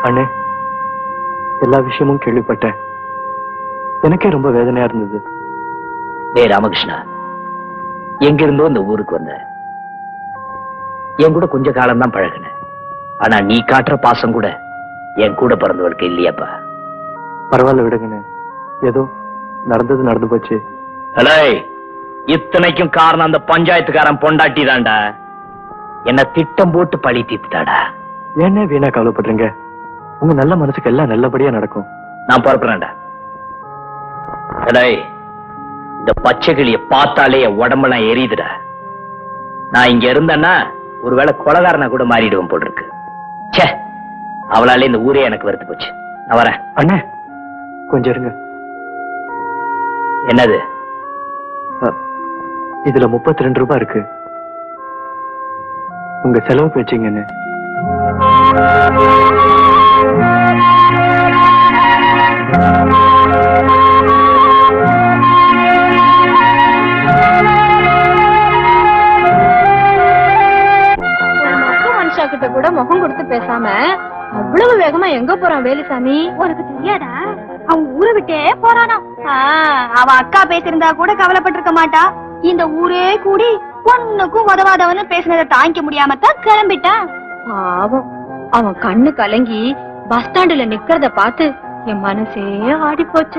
அண்ணே எல்லா விஷயமும் கேள்விப்பட்டேன் எனக்கே ரொம்ப வேதனையா இருந்தது டேய் ராமகிருஷ்ணா எங்க இருந்தோ இந்த ஊருக்கு வந்த என் கூட கொஞ்ச காலம் தான் பழகின ஆனா நீ காட்டுற பாசம் கூட என் கூட பிறந்தவளுக்கு இல்லையாப்பா பரவாயில்ல விடுங்கண்ணே ஏதோ நடந்தது நடந்து போச்சு ஹலோ இத்தனைக்கும் காரணம் அந்த பஞ்சாயத்துக்காரன் பொண்டாட்டி தான்டா என்ன திட்டம் போட்டு பழி தீர்த்துட்டாடா ஏன்னே வீணா கவலைப்படுறீங்க உங்க நல்ல மனசுக்கு எல்லாம் நல்லபடியா நடக்கும் நான் புறப்படுறேன்டா ஹலோ இந்த பச்சை கிளிய பார்த்தாலே என் உடம்பெல்லாம் எரியுதுடா நான் இங்க இருந்தேன்னா ஒருவேளை கொலகாரனா கூட மாறிடுவேன் போல் இருக்கு ச்சே அவளாலே இந்த ஊரே எனக்கு வெறுத்து போச்சு நான் வரேன் அண்ணே கொஞ்சம் இருங்க என்னது அ, இதுல முப்பத்தி ரெண்டு ரூபாய் இருக்கு உங்க செலவுக்கு வச்சீங்கன்னு மொத்த மனுஷா கிட்ட கூட முகம் கொடுத்து பேசாம அவ்வளவு வேகமா எங்க போறான் வேலுசாமி உனக்கு தெரியாதா அவன் ஊரை விட்டே போறானா அவ அக்கா பேசியிருந்தா கூட கவலைப்பட்டிருக்க மாட்டா இந்த ஊரே கூடி ஒண்ணுக்கும் உதவாதவன்னு பேசினதை தாங்கிக்க முடியாம தான் கிளம்பிட்டான் பாவம் அவன் கண்ணு கலங்கி பஸ் ஸ்டாண்டுல நிக்கிறத பார்த்து என் மனசே ஆடி போச்சு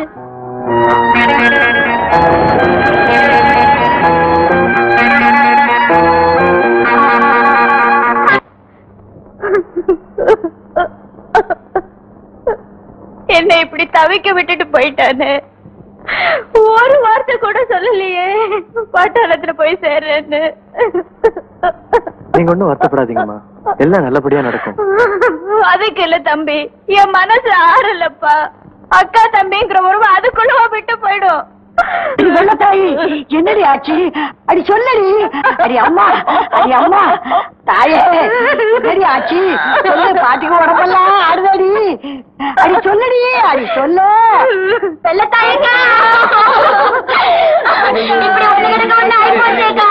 என்னை இப்படி தவிக்க விட்டுட்டு போயிட்டானே ஒரு வார்த்தை கூட சொல்லலையே பட்டாளத்துல போய் சேர்றேன்னு நீங்க ஒண்ணும் வருத்தப்படாதீங்கம்மா எல்லாம் நல்லபடியா நடக்கும் அதுக்கு இல்ல தம்பி என் மனசு ஆறலப்பா அக்கா தம்பிங்கிற உறவு அதுக்குள்ள விட்டு போயிடும் வெள்ளத்தாயி என்னடி ஆச்சு அடி சொல்லடி அடி அம்மா அடி அம்மா தாயே என்னடி ஆச்சு சொல்லு பாட்டிக்கு உடம்பெல்லாம் ஆடுதடி அடி சொல்லடி அடி சொல்லு வெள்ளத்தாயங்க இப்படி ஒண்ணு கிடக்க ஒண்ணு ஆயிப்போச்சேக்கா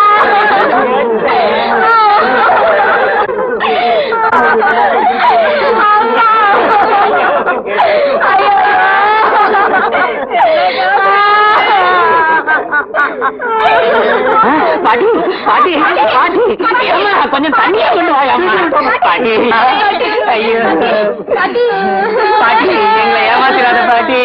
பாட்டி பாட்டி பாட்டி அம்மா, கொஞ்சம் தண்ணியை கொண்டு வாயம்மா பாட்டி ஐயோ பாட்டி எங்களை ஏமாத்திராத பாட்டி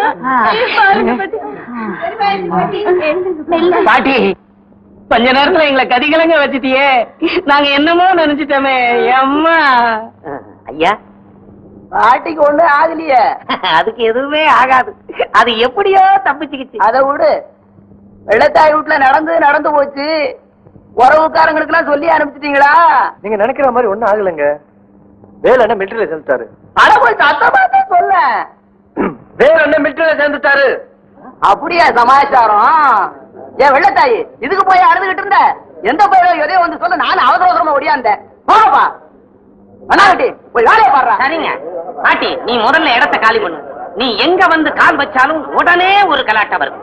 பாட்டி கொஞ்ச நேரத்துல எங்களை கதிகலங்க வச்சிட்டியே நாங்க என்னமோ நினைச்சிட்டோமே அம்மா ஐயா பாட்டிக்கு ஒண்ணு ஆகலையே அதுக்கு எதுவுமே ஆகாது அது எப்படியோ தப்பிச்சுக்கிச்சு அதை விடு வெள்ளத்தாய் வீட்டுல நடந்து நடந்து போச்சு உறவுக்காரங்களுக்கு எல்லாம் சொல்லி அனுப்பிச்சிட்டீங்களா நீங்க நினைக்கிற மாதிரி ஒண்ணும் ஆகலைங்க வேலை என்ன மிலிட்டரியில சேர்ந்துட்டாரு அட போய் சத்தமாத்தே சொல்ல வேற என்ன மிலிட்டரியில சேர்ந்துட்டாரு அப்படியா சமாச்சாரம் ஏன் வெள்ளத்தாயி இதுக்கு போய் அழுதுகிட்டு இருந்த எந்த போய் எதையோ வந்து சொல்ல நான் அவசர அவசரமா ஒடியாந்தேன் போப்பா அண்ணாவட்டி போய் வேலையை பாடுறா சரிங்க பாட்டி நீ முதல்ல இடத்த காலி பண்ணு நீ எங்க வந்து கால் வச்சாலும் உடனே ஒரு கலாட்டம் வரும்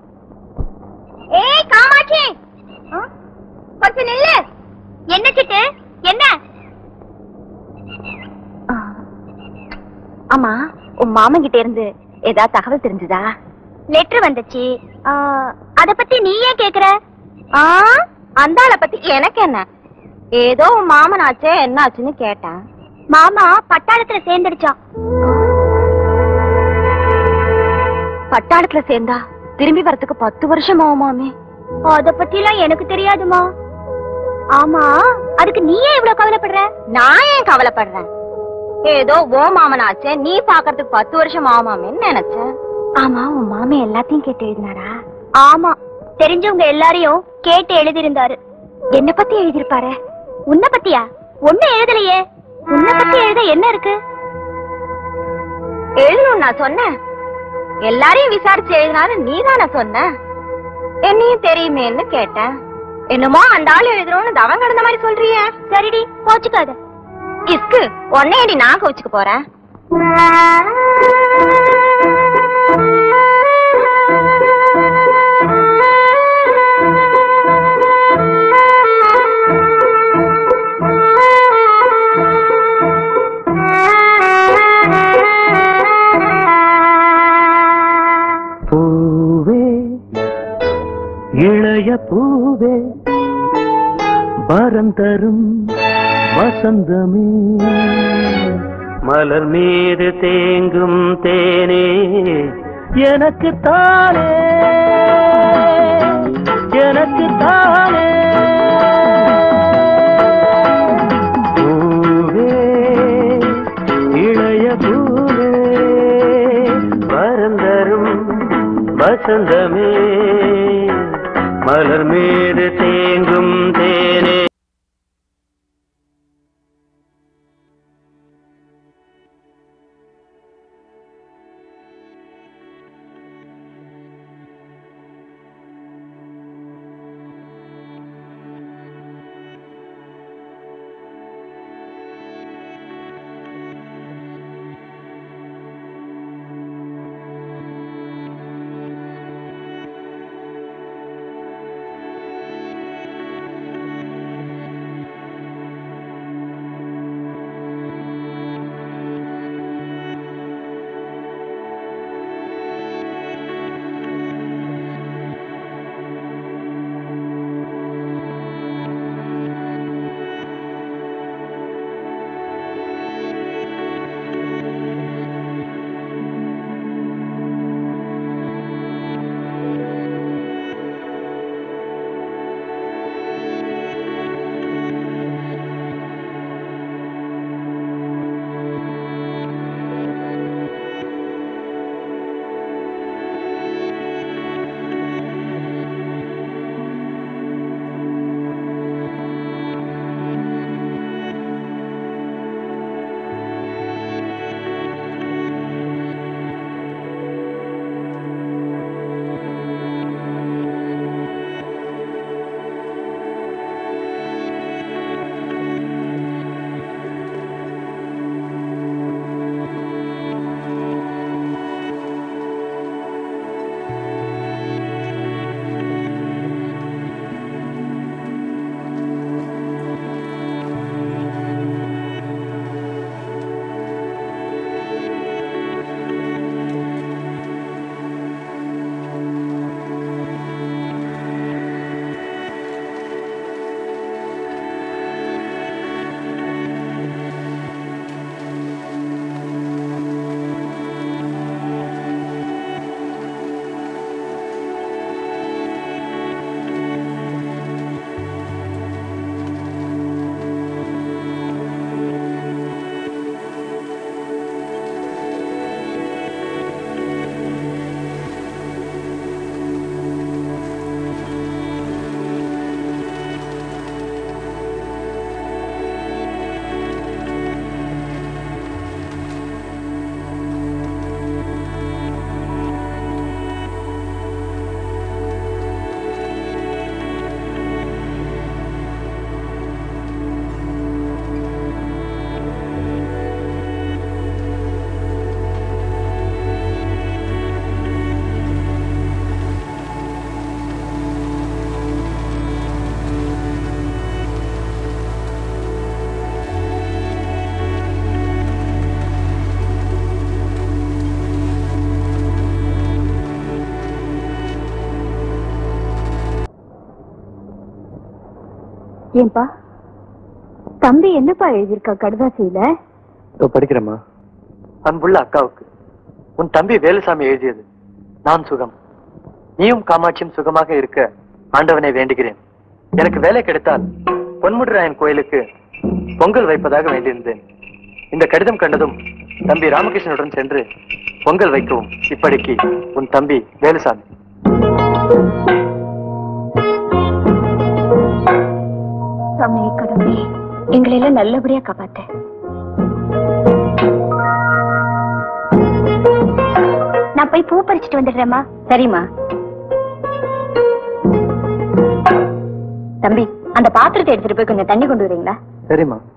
ஏய் காமாட்சி ஆ? கொஞ்சம் நில்லு என்ன சிட்டு என்ன ஆமா உன் மாமன் கிட்ட இருந்து ஏதாவது தகவல் தெரிஞ்சதா லெட்டர் வந்துச்சு ஆ, அத பத்தி நீ ஏன் கேக்குற ஆ அந்த ஆளை பத்தி எனக்கு என்ன ஏதோ உன் மாமன் ஆச்சே என்ன ஆச்சுன்னு கேட்டேன் மாமா பட்டாளத்துல சேர்ந்துடுச்சான் பட்டாளத்துல சேர்ந்தா திரும்பி வரதுக்கு பத்து வருஷம் ஆகுமாமே அத பத்தி எல்லாம் எனக்கு தெரியாதுமா ஆமா அதுக்கு நீ ஏன் இவ்வளவு கவலைப்படுற நான் ஏன் கவலைப்படுறேன் ஏதோ ஓ மாமன் ஆச்சே நீ பாக்குறதுக்கு பத்து வருஷம் ஆகுமாமேன்னு நினைச்சேன் ஆமா உன் மாமே எல்லாத்தையும் கேட்டு எழுதினாரா ஆமா தெரிஞ்சவங்க எல்லாரையும் கேட்டு எழுதியிருந்தாரு என்ன பத்தி எழுதியிருப்பாரு உன்னை பத்தியா ஒண்ணு எழுதலையே உன்னை பத்தி எழுத என்ன இருக்கு எழுதணும் நான் சொன்னேன் எல்லாரையும் விசாரிச்சு எழுதினாலும் நீ தானே சொன்ன என்னையும் தெரியுமேன்னு கேட்டேன் என்னமோ அந்த ஆள் எழுதுறோம்னு தவம் கிடந்த மாதிரி சொல்றியே சரிடி கோச்சுக்காத இஸ்கு உன்னையடி நான் கோச்சுக்க போறேன் தரும் வசந்தமே மலர் மீது தேங்கும் தேனே எனக்கு தானே எனக்கு தானே பூவே இளைய பூவே வரந்தரும் வசந்தமே மலர் மீது தேங்கும் தேனே ஏன்பா தம்பி என்னப்பா எழுதியிருக்கா கடுதாசியில இதோ படிக்கிறேம்மா அன்புள்ள அக்காவுக்கு உன் தம்பி வேலுசாமி எழுதியது நான் சுகம் நீயும் காமாட்சியும் சுகமாக இருக்க ஆண்டவனை வேண்டுகிறேன் எனக்கு வேலை கிடைத்தால் பொன்முடிராயன் கோயிலுக்கு பொங்கல் வைப்பதாக வேண்டியிருந்தேன் இந்த கடிதம் கண்டதும் தம்பி ராமகிருஷ்ணனுடன் சென்று பொங்கல் வைக்கவும் இப்படிக்கு உன் தம்பி வேலுசாமி சாமி கடவுளே எங்களை எல்லாம் நல்லபடியா காப்பாத்த நான் போய் பூ பறிச்சுட்டு வந்துடுறேம்மா சரிம்மா தம்பி அந்த பாத்திரத்தை எடுத்துட்டு போய் கொஞ்சம் தண்ணி கொண்டு வரீங்களா சரிம்மா